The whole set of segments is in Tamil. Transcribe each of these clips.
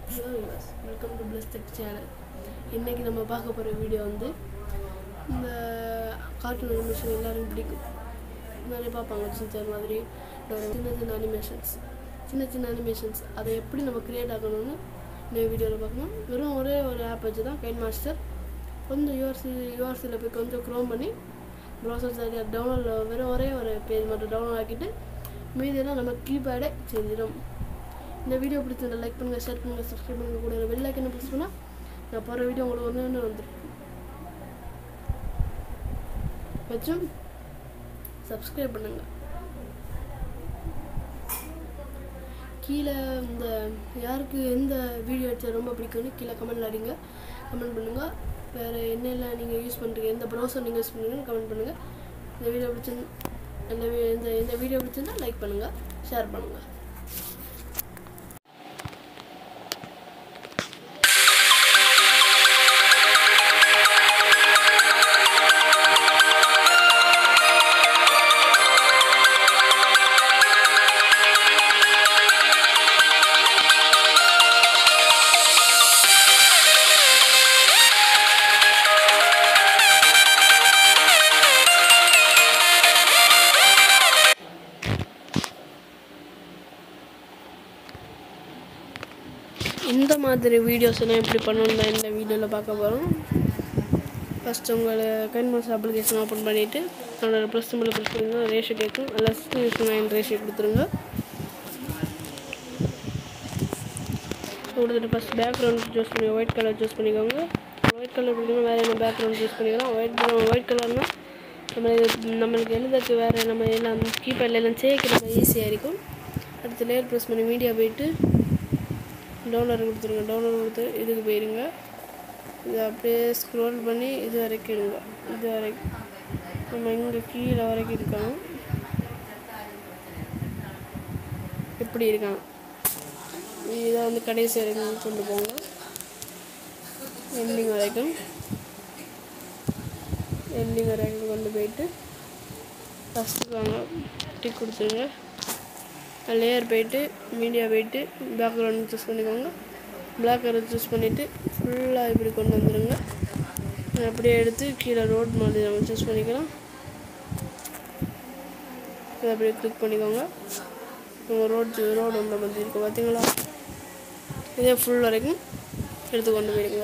hello use welcome to plus tech channel இன்றைக்கி நம்ம பார்க்க போகிற வீடியோ வந்து இந்த கார்ட்டூன் அனிமேஷன் எல்லாருக்கும் பிடிக்கும் நிறைய பார்ப்பாங்க சின்ன சின்ன மாதிரி ஒரு சின்ன சின்ன அனிமேஷன்ஸ் சின்ன சின்ன அனிமேஷன்ஸ் அதை எப்படி நம்ம க்ரியேட் ஆகணும்னு இந்த வீடியோவில் பார்க்கணும் வெறும் ஒரே ஒரு ஆப் வச்சு தான் கைன் மாஸ்டர் கொஞ்சம் யூஆர்சி யூஆர்சியில் போய் கொஞ்சம் க்ரோம் பண்ணி ப்ரௌசர் சரியாக டவுன்லோட் வெறும் ஒரே ஒரு பேஜ் மட்டும் டவுன்லோட் ஆக்கிட்டு மீதியெல்லாம் நம்ம கீபேடே செஞ்சிடும் இந்த வீடியோ பிடிச்சிருந்தா லைக் பண்ணுங்கள் ஷேர் பண்ணுங்கள் சப்ஸ்கிரைப் பண்ணுங்கள் கூட பெல் ஐக்கனை ப்ரெஸ் பண்ணால் நான் போகிற வீடியோ உங்களுக்கு ஒன்று ஒன்று வந்துடும் வச்சும் சப்ஸ்கிரைப் பண்ணுங்கள் கீழே இந்த யாருக்கு எந்த வீடியோ எடுத்தா ரொம்ப பிடிக்கும்னு கீழே கமெண்ட்ல அடிங்க கமெண்ட் பண்ணுங்கள் வேறு என்னெல்லாம் நீங்கள் யூஸ் பண்ணுறீங்க எந்த ப்ரௌசர் நீங்கள் யூஸ் பண்ணுறீங்கன்னு கமெண்ட் பண்ணுங்கள் இந்த வீடியோ பிடிச்சிருந்தா இந்த வி- இந்த இந்த வீடியோ பிடிச்சிருந்தா லைக் பண்ணுங்கள் ஷேர் பண்ணுங்கள் இந்த மாதிரி வீடியோஸ் எல்லாம் எப்படி பண்ணணும் இந்த வீடியோவில் பார்க்க போகிறோம் ஃபஸ்ட்டு உங்களை கைன்மாஸ் அப்ளிகேஷன் ஓப்பன் பண்ணிவிட்டு அதோட ப்ளஸ் சிம்பிள் ப்ரெஸ் பண்ணிங்கன்னா ரேஷியோ கேட்கும் அதில் சிக்ஸ்டி நைன் ரேஷியோ கொடுத்துருங்க கொடுத்துட்டு ஃபஸ்ட் பேக்ரவுண்ட் சூஸ் பண்ணி ஒயிட் கலர் சூஸ் பண்ணிக்கோங்க ஒயிட் கலர் பிடிக்கணும் வேறு என்ன பேக்ரவுண்ட் சூஸ் பண்ணிக்கலாம் ஒயிட் ஒயிட் கலர்னால் நம்ம இது நம்மளுக்கு எழுதுறதுக்கு வேறு நம்ம எல்லாம் கீபேடில் எல்லாம் சேர்க்க நம்ம ஈஸியாக இருக்கும் அடுத்து லேயர் ப்ரெஸ் பண்ணி மீடியா போயிட்டு டவுன்லோட் கொடுத்துருங்க டவுன்லோட் கொடுத்து இதுக்கு போயிருங்க இதை அப்படியே ஸ்க்ரோல் பண்ணி இது வரைக்கும் இடுங்க இது வரைக்கும் நம்ம இங்கே கீழே வரைக்கும் இருக்கணும் எப்படி இருக்கான் இதை வந்து கடைசி வரைக்கும் கொண்டு போங்க எண்டிங் வரைக்கும் எண்டிங் வரைக்கும் கொண்டு போயிட்டு ஃபஸ்ட்டு வாங்க டிக் கொடுத்துருங்க லேயர் போயிட்டு மீடியா போயிட்டு பேக்ரவுண்ட் சூஸ் பண்ணிக்கோங்க பிளாக் கலர் சூஸ் பண்ணிவிட்டு ஃபுல்லாக இப்படி கொண்டு வந்துடுங்க அப்படியே எடுத்து கீழே ரோட் மாதிரி நம்ம சூஸ் பண்ணிக்கலாம் இதை அப்படியே கிளிக் பண்ணிக்கோங்க உங்கள் ரோட் ரோடு வந்த மாதிரி இருக்குது பார்த்தீங்களா இதே ஃபுல் வரைக்கும் எடுத்து கொண்டு போயிடுங்க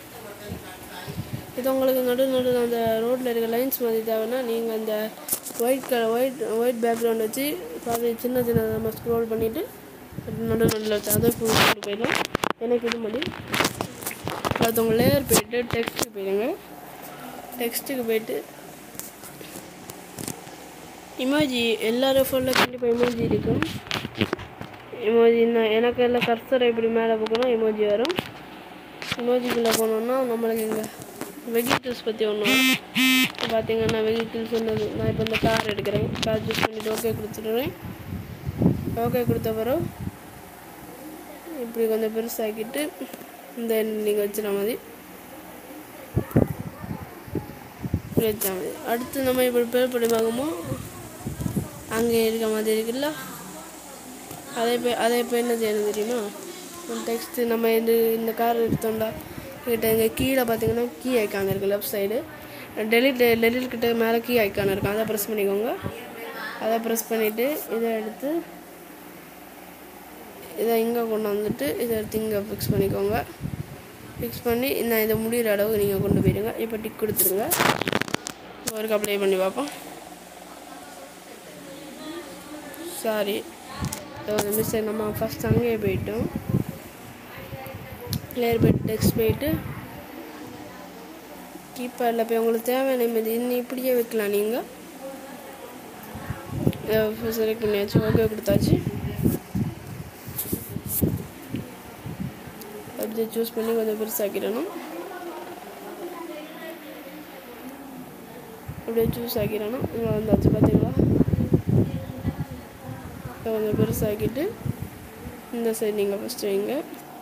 இது உங்களுக்கு நடு நடு அந்த ரோட்டில் இருக்க லைன்ஸ் மாதிரி தேவைன்னா நீங்கள் அந்த white colour white white background வச்சு பாதி சின்ன சின்ன நம்ம ஸ்க்ரோல் பண்ணிவிட்டு நடு நடுவில் வச்சு அதை ஃபுல் கொண்டு போயிடும் எனக்கு இது மாதிரி அடுத்தவங்க லேயர் போயிட்டு டெக்ஸ்ட்டுக்கு போயிடுங்க டெக்ஸ்ட்டுக்கு போயிட்டு இமோஜி எல்லாரும் ஃபோனில் கண்டிப்பாக இமோஜி இருக்கும் இமோஜி நான் எனக்கு எல்லாம் கர்சரை இப்படி மேலே போக்கணும் இமோஜி வரும் இமோஜிக்குள்ளே போனோம்னா நம்மளுக்கு இங்கே வெஹிக்கிள்ஸ் பற்றி ஒன்று இப்போ பார்த்தீங்கன்னா வெஹிக்கிள்ஸ் ஒன்று நான் இப்போ இந்த கார் எடுக்கிறேன் கார் சூஸ் பண்ணிவிட்டு ஓகே கொடுத்துடுறேன் ஓகே கொடுத்த பிறகு இப்படி கொஞ்சம் பெருசாக்கிட்டு இந்த நீங்கள் வச்சுற மாதிரி இப்படி வச்ச மாதிரி அடுத்து நம்ம இப்படி பேர் பண்ணி பார்க்கும்போது அங்கே இருக்க மாதிரி இருக்குல்ல அதே இப்போ அதே இப்போ என்ன செய்யணும் தெரியுமா டெக்ஸ்ட்டு நம்ம இந்த இந்த கார் எடுத்தோம்டா கிட்ட இங்கே கீழே பார்த்தீங்கன்னா கீ ஐக்கான் இருக்குது லெஃப்ட் சைடு டெலிட் டெலிட் கிட்ட மேலே கீ ஐக்கான் இருக்கும் அதை ப்ரெஸ் பண்ணிக்கோங்க அதை ப்ரெஸ் பண்ணிவிட்டு இதை எடுத்து இதை இங்கே கொண்டு வந்துட்டு இதை எடுத்து இங்கே ஃபிக்ஸ் பண்ணிக்கோங்க ஃபிக்ஸ் பண்ணி நான் இதை முடிகிற அளவுக்கு நீங்கள் கொண்டு போயிடுங்க இப்போ டிக் கொடுத்துருங்க ஒரு அப்ளை பண்ணி பார்ப்போம் சாரி மிஸ் நம்ம ஃபஸ்ட் அங்கேயே போயிட்டோம் லேயர் போயிட்டு டெக்ஸ்ட் போயிட்டு கீப்பரில் போய் உங்களுக்கு தேவையான இமேஜ் இன்னும் இப்படியே வைக்கலாம் நீங்கள் செலக்ட் பண்ணியாச்சு ஓகே கொடுத்தாச்சு அப்படியே சூஸ் பண்ணி கொஞ்சம் பெருசாக்கிடணும் அப்படியே சூஸ் ஆக்கிடணும் இங்கே வந்தாச்சு பார்த்தீங்களா இதை கொஞ்சம் பெருசாக்கிட்டு இந்த சைடு நீங்கள் ஃபஸ்ட்டு வைங்க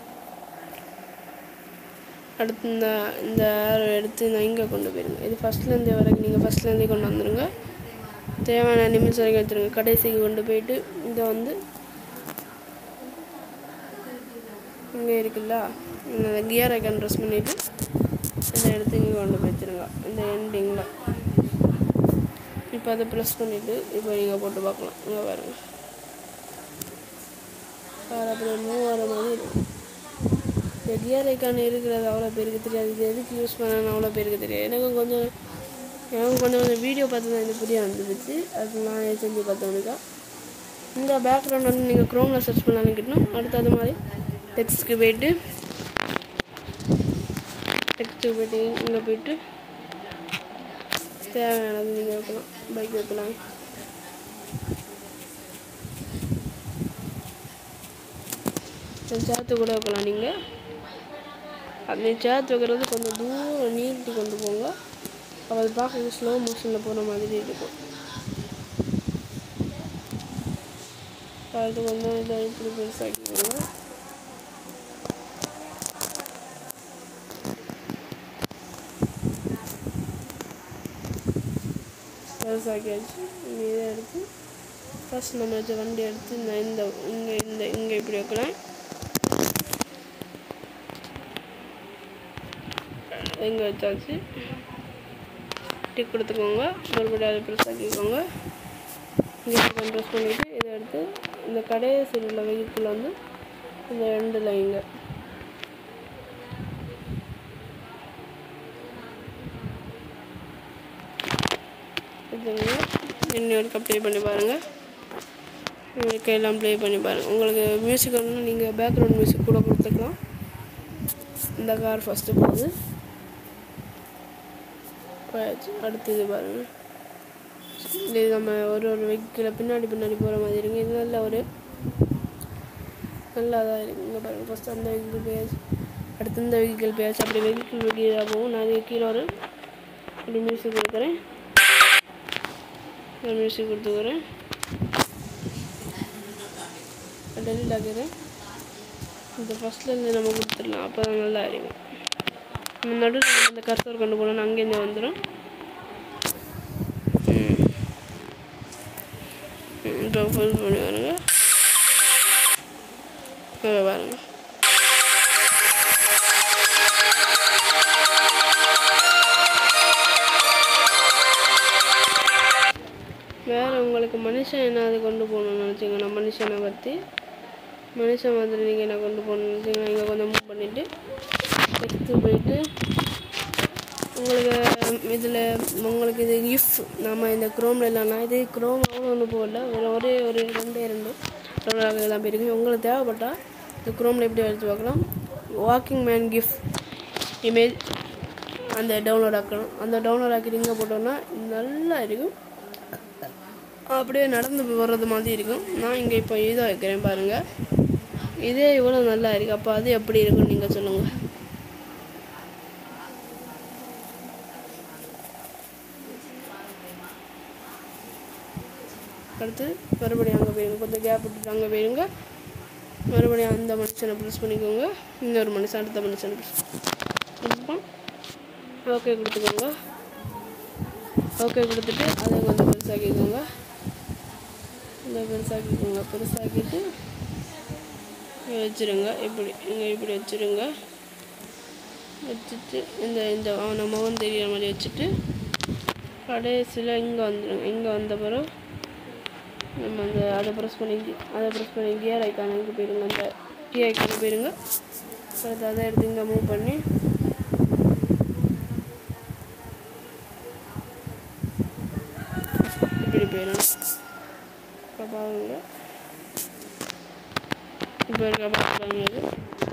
அடுத்து இந்த இந்த arrow எடுத்து நான் இங்கே கொண்டு போயிருங்க இது ஃபஸ்ட்லேருந்தே வரைக்கும் நீங்கள் ஃபஸ்ட்லேருந்தே கொண்டு வந்துடுங்க தேவையான நிமிஷம் வரைக்கும் வச்சுருங்க கடைசிக்கு கொண்டு போயிட்டு இதை வந்து இங்கே இருக்குல்ல இந்த கியர் ஐக்கான் ப்ரெஸ் பண்ணிவிட்டு இந்த இடத்து இங்கே கொண்டு போய் வச்சிருங்க இந்த எண்டிங்கில் இப்போ அதை ப்ரெஸ் பண்ணிவிட்டு இப்போ நீங்கள் போட்டு பார்க்கலாம் இங்கே பாருங்க வேறு அப்புறம் மூவ் ஆகிற மாதிரி இருக்கும் இந்த கியர் ஐக்கான் இருக்கிறது அவ்வளோ பேருக்கு தெரியாது இது எதுக்கு யூஸ் பண்ணணும் அவ்வளோ பேருக்கு தெரியாது எனக்கும் கொஞ்சம் எனக்கும் கொஞ்சம் கொஞ்சம் வீடியோ பார்த்து தான் இது புரிய வந்துருச்சு அது நான் செஞ்சு பார்த்தவனுக்கா இந்த பேக்ரவுண்ட் வந்து நீங்கள் க்ரோமில் சர்ச் பண்ணாலும் கிட்டணும் அடுத்து அது மாதிரி டெக்ஸ்ட்டுக்கு போயிட்டு டெக்ஸ்ட்டுக்கு போயிட்டு இங்கே போயிட்டு தேவையானது நீங்கள் வைக்கலாம் பைக் வைக்கலாம் சேர்த்து கூட வைக்கலாம் நீங்கள் அப்படி சேர்த்து வைக்கிறது கொஞ்சம் தூரம் நீட்டி கொண்டு போங்க அப்போ அது பார்க்க ஸ்லோ மோஷனில் போகிற மாதிரி இருக்கும் அது கொஞ்சம் இதை இப்படி பெருசாக்கிக்கோங்க பெருசாக்கியாச்சு இங்கே இதை எடுத்து ஃபஸ்ட் நம்ம வச்ச வண்டி எடுத்து இந்த இந்த இங்கே இந்த இங்கே இப்படி வைக்கலாம் இங்கே வச்சாச்சு டிக் கொடுத்துக்கோங்க மறுபடியும் அதை பெருசாக்கிக்கோங்க இங்கே கொஞ்சம் ப்ரெஸ் பண்ணிவிட்டு இதை எடுத்து இந்த கடைசியில் உள்ள வெஹிக்கிள் வந்து இந்த ரெண்டில் இங்கே இதுங்க இன்னொருக்கா ப்ளே பண்ணி பாருங்கள் உங்களுக்கு எல்லாம் ப்ளே பண்ணி பாருங்கள் உங்களுக்கு மியூசிக் வேணும்னா நீங்கள் பேக்ரவுண்ட் மியூசிக் கூட கொடுத்துக்கலாம் இந்த கார் ஃபஸ்ட்டு போகுது போயாச்சு அடுத்தது பாருங்கள் இது நம்ம ஒரு ஒரு வெஹிக்கிளை பின்னாடி பின்னாடி போகிற மாதிரி இருக்கு இது நல்ல ஒரு நல்லா தான் இருக்குது இங்கே பாருங்கள் ஃபஸ்ட் அந்த வெஹிக்கிள் போயாச்சு அடுத்து இந்த வெஹிக்கிள் போயாச்சு அப்படி வெஹிக்கிள் கீழே போகும் நான் இதுக்கு கீழே ஒரு அப்படி மியூசிக் கொடுக்குறேன் ஒரு மியூசிக் கொடுத்துக்கிறேன் டெலிட் ஆகிறேன் இந்த ஃபஸ்ட்லேருந்து நம்ம கொடுத்துடலாம் அப்போ தான் நல்லா இருக்கும் நம்ம நடுவில் நம்ம இந்த கர்சர் கொண்டு போனோம்னா அங்கேருந்து வந்துடும் இப்போ ஃபுல் பண்ணி பாருங்க இங்கே பாருங்க வேறு உங்களுக்கு மனுஷன் என்ன அது கொண்டு போகணும்னு நினச்சிங்கன்னா மனுஷனை பற்றி மனுஷன் மாதிரி நீங்கள் என்ன கொண்டு போகணும்னு நினச்சிங்கன்னா இங்கே கொஞ்சம் மூவ் பண்ணிவிட்டு எடுத்து போயிட்டு உங்களுக்கு இதில் உங்களுக்கு இது இஃப் நம்ம இந்த க்ரோமில் இல்லைன்னா இது க்ரோம் அவ்வளோ ஒன்றும் போடல ஒரு ஒரே ஒரு ரெண்டே ரெண்டு டவுன்லோட் தான் போயிருக்கு உங்களுக்கு தேவைப்பட்டால் இந்த க்ரோமில் எப்படி எடுத்து பார்க்கலாம் வாக்கிங் மேன் கிஃப்ட் இமேஜ் அந்த டவுன்லோட் ஆக்கணும் அந்த டவுன்லோட் ஆக்கி இங்கே போட்டோம்னா நல்லா இருக்கும் அப்படியே நடந்து வர்றது மாதிரி இருக்கும் நான் இங்கே இப்போ இதை வைக்கிறேன் பாருங்கள் இதே இவ்வளோ நல்லா இருக்குது அப்போ அது எப்படி இருக்குன்னு நீங்கள் சொல்லுங்கள் அடுத்து மறுபடியும் அங்கே போயிருங்க கொஞ்சம் கேப் விட்டுட்டு அங்கே போயிருங்க மறுபடியும் அந்த மனுஷனை ப்ரெஸ் பண்ணிக்கோங்க இன்னொரு மனுஷன் அடுத்த மனுஷனை ப்ரெஸ் கொடுப்போம் ஓகே கொடுத்துக்கோங்க ஓகே கொடுத்துட்டு அதை கொஞ்சம் பெருசாக்கிக்கோங்க இந்த பெருசாக்கிக்கோங்க பெருசாக்கிட்டு இங்க வச்சிருங்க இப்படி இங்கே இப்படி வச்சிருங்க வச்சுட்டு இந்த இந்த அவனை முகம் தெரியிற மாதிரி வச்சுட்டு கடைசியில் இங்கே வந்துடுங்க இங்கே வந்த பிறகு நம்ம அந்த அதை ப்ரெஸ் பண்ணி அதை ப்ரெஸ் பண்ணி கியர் ஐக்கானுக்கு போயிருங்க அந்த கியர் ஐக்கானுக்கு போயிருங்க அடுத்து அதை எடுத்து இங்கே மூவ் பண்ணி இப்படி போயிடணும் இப்போ பாருங்க இப்போ இருக்க பாருங்க இது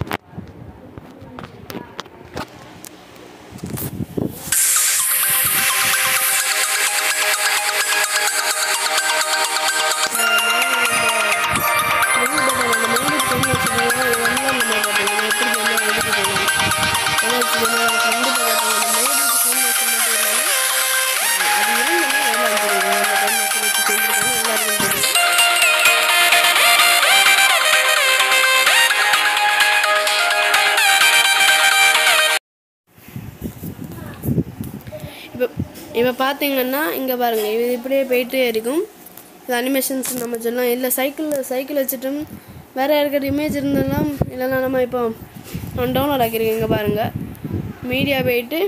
இப்போ இப்போ பார்த்தீங்கன்னா இங்கே பாருங்கள் இது இப்படியே போயிட்டே இருக்கும் இது அனிமேஷன்ஸ் நம்ம சொல்லலாம் இல்லை சைக்கிளில் சைக்கிள் வச்சுட்டும் வேறு யாருக்கிட்ட இமேஜ் இருந்ததுன்னா இல்லைன்னா நம்ம இப்போ நான் டவுன்லோட் ஆக்கியிருக்கேன் இங்கே பாருங்கள் மீடியா போயிட்டு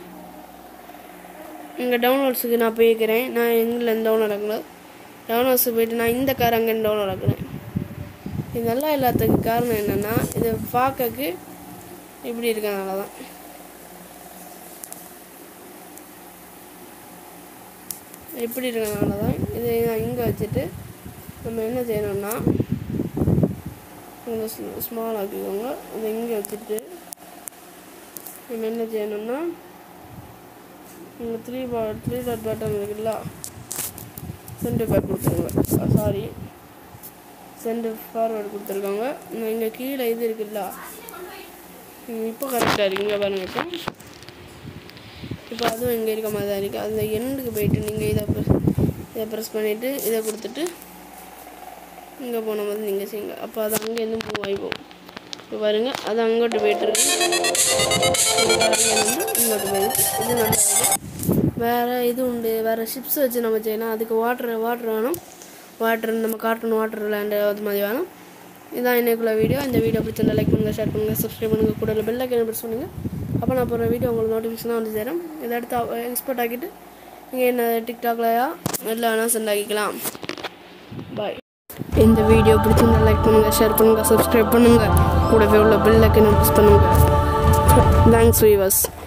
இங்கே டவுன்லோட்ஸுக்கு நான் போய்க்கிறேன் நான் எங்கேருந்து டவுன்லோட் ஆக்கல டவுன்லோட்ஸுக்கு போயிட்டு நான் இந்த கார் அங்கேருந்து டவுன்லோட் ஆக்குறேன் இது நல்லா இல்லாததுக்கு காரணம் என்னென்னா இது பார்க்கக்கு இப்படி இருக்கனால தான் இப்படி இருக்கனால தான் இதை நான் இங்கே வச்சுட்டு நம்ம என்ன செய்யணும்னா இந்த ஸ்மால் ஆக்கிக்கோங்க இதை இங்கே வச்சுட்டு நம்ம என்ன செய்யணும்னா இங்கே த்ரீ பா த்ரீ டாட் பட்டன் இருக்குல்ல சென்ட் பேக் கொடுத்துருங்க சாரி சென்ட் ஃபார்வேர்டு கொடுத்துருக்காங்க இன்னும் இங்கே கீழே இது இருக்குல்ல ம், இப்போ கரெக்டாக இருக்கு இங்கே பாருங்க இப்போ இப்போ அதுவும் இங்கே இருக்க மாதிரி தான் இருக்குது அந்த எண்டுக்கு போயிட்டு நீங்கள் இதை ப்ரெஸ் இதை ப்ரெஸ் பண்ணிவிட்டு இதை கொடுத்துட்டு இங்கே போன மாதிரி நீங்கள் செய்யுங்க அப்போ அது அங்கேருந்து மூவ் ஆகி போகும் இப்போ பாருங்க அது அங்கிட்டு போயிட்டு இருக்கு இது அங்கேருந்து இங்கிட்டு போயிருக்கு இது நல்லா இருக்கு வேறு இது உண்டு வேறு ஷிப்ஸ் வச்சு நம்ம செய்யலாம் அதுக்கு வாட்டர் வாட்டர் வேணும் வாட்டர் நம்ம கார்ட்டூன் வாட்டர் விளையாண்டு அது மாதிரி வேணும் இதான் இன்னைக்குள்ள வீடியோ இந்த வீடியோ பிடிச்சிருந்தா லைக் பண்ணுங்கள் ஷேர் பண்ணுங்கள் சப்ஸ்கிரைப் பண்ணுங்கள் கூட பெல் ஐக்கன் ப்ரெஸ் பண்ணுங்கள் அப்போ நான் போகிற வீடியோ உங்களுக்கு நோட்டிஃபிகேஷனாக வந்து சேரும் இதை எடுத்து எக்ஸ்போர்ட் ஆக்கிட்டு நீங்கள் என்ன டிக்டாக்லையா எல்லாம் வேணால் சென்ட் ஆக்கிக்கலாம் பாய் இந்த வீடியோ பிடிச்சிருந்தா லைக் பண்ணுங்கள் ஷேர் பண்ணுங்கள் சப்ஸ்கிரைப் பண்ணுங்கள் கூடவே உள்ள பெல் ஐக்கனை ப்ரெஸ் பண்ணுங்கள் தேங்க்ஸ் வீவர்ஸ்